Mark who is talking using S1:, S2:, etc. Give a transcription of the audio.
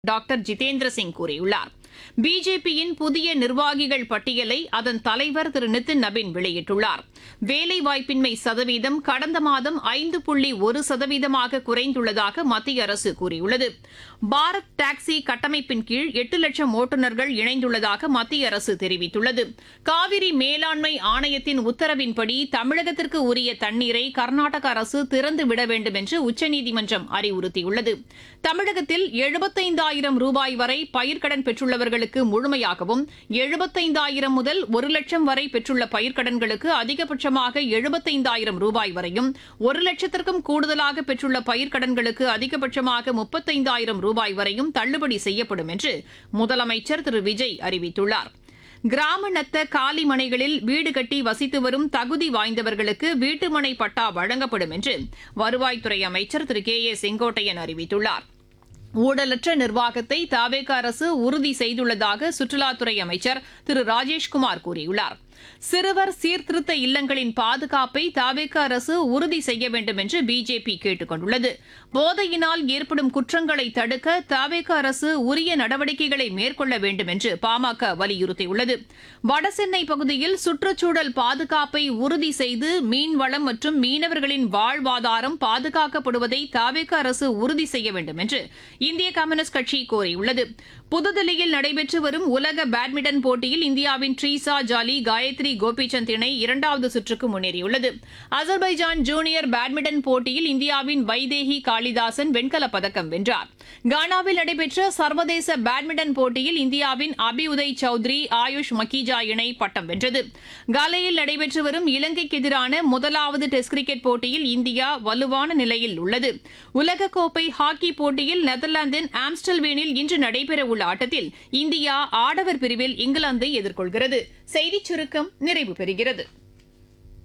S1: doctor Jitendra Singh கூறியுள்ளார் பிஜேபியின் புதிய நிர்வாகிகள் பட்டியலை அதன் தலைவர் திரு நிதின் நபின் வெளியிட்டுள்ளார் வேலைவாய்ப்பின்மை சதவீதம் கடந்த மாதம் ஐந்து புள்ளி ஒரு சதவீதமாக குறைந்துள்ளதாக மத்திய அரசு கூறியுள்ளது பாரத் டாக்ஸி கட்டமைப்பின் கீழ் எட்டு லட்சம் ஓட்டுநர்கள் இணைந்துள்ளதாக மத்திய அரசு தெரிவித்துள்ளது காவிரி மேலாண்மை ஆணையத்தின் உத்தரவின்படி தமிழகத்திற்கு உரிய தண்ணீரை கர்நாடக அரசு திறந்து விட வேண்டும் என்று உச்சநீதிமன்றம் அறிவுறுத்தியுள்ளது தமிழகத்தில் எழுபத்தைந்தாயிரம் ரூபாய் வரை பயிர்க்கடன் பெற்றுள்ளவர்களுக்கு முழுமையாகவும் எழுபத்தைந்தாயிரம் முதல் ஒரு லட்சம் வரை பெற்றுள்ள பயிர்க்கடன்களுக்கு அதிகபட்சமாக எழுபத்தைந்தாயிரம் ரூபாய் வரையும் ஒரு லட்சத்திற்கும் கூடுதலாக பெற்றுள்ள பயிர்க்கடன்களுக்கு அதிகபட்சமாக முப்பத்தைந்தாயிரம் ரூபாய் வரையும் தள்ளுபடி செய்யப்படும் என்று முதலமைச்சர் திரு விஜய் அறிவித்துள்ளார் கிராம நத்த காலி மனைகளில் வீடு கட்டி வசித்து வரும் தகுதி வாய்ந்தவர்களுக்கு வீட்டுமனை பட்டா வழங்கப்படும் என்று வருவாய்த்துறை அமைச்சர் திரு கே ஏ செங்கோட்டையன் அறிவித்துள்ளார் ஊழலற்ற நிர்வாகத்தை தாவேக அரசு உறுதி செய்துள்ளதாக சுற்றுலாத்துறை அமைச்சர் திரு ராஜேஷ்குமார் கூறியுள்ளார் சிறுவர் சீர்திருத்த இல்லங்களின் பாதுகாப்பை தாவேக அரசு உறுதி செய்ய வேண்டும் என்று பிஜேபி கேட்டுக் கொண்டுள்ளது போதையினால் ஏற்படும் குற்றங்களை தடுக்க தாவேக அரசு உரிய நடவடிக்கைகளை மேற்கொள்ள வேண்டும் என்று பாமக வலியுறுத்தியுள்ளது வடசென்னை பகுதியில் சுற்றுச்சூழல் பாதுகாப்பை உறுதி செய்து மீன்வளம் மற்றும் மீனவர்களின் வாழ்வாதாரம் பாதுகாக்கப்படுவதை தாவேக அரசு உறுதி செய்ய வேண்டும் என்று இந்திய கம்யூனிஸ்ட் கட்சி கோரியுள்ளது புதுதில்லியில் நடைபெற்று வரும் உலக பேட்மிண்டன் போட்டியில் இந்தியாவின் ட்ரீசா ஜாலி காயத்ரி கோபிசந்த் இணை இரண்டாவது சுற்றுக்கு முன்னேறியுள்ளது அசர்பைஜான் ஜூனியர் பேட்மிண்டன் போட்டியில் இந்தியாவின் வைதேகி காளிதாசன் வெண்கலப் பதக்கம் வென்றார் கானாவில் நடைபெற்ற சர்வதேச பேட்மிண்டன் போட்டியில் இந்தியாவின் அபியுதய் சௌத்ரி ஆயுஷ் மக்கீஜா இணை பட்டம் வென்றது காலையில் நடைபெற்று வரும் இலங்கைக்கு எதிரான முதலாவது டெஸ்ட் கிரிக்கெட் போட்டியில் இந்தியா வலுவான நிலையில் உள்ளது உலகக்கோப்பை ஹாக்கி போட்டியில் நெதர்லாந்தின் ஆம்ஸ்டல்வேனில் இன்று நடைபெறவுள்ள ஆட்டத்தில் இந்தியா ஆடவர் பிரிவில் இங்கிலாந்தை எதிர்கொள்கிறது செய்திச் சுருக்கம் நிறைவு பெறுகிறது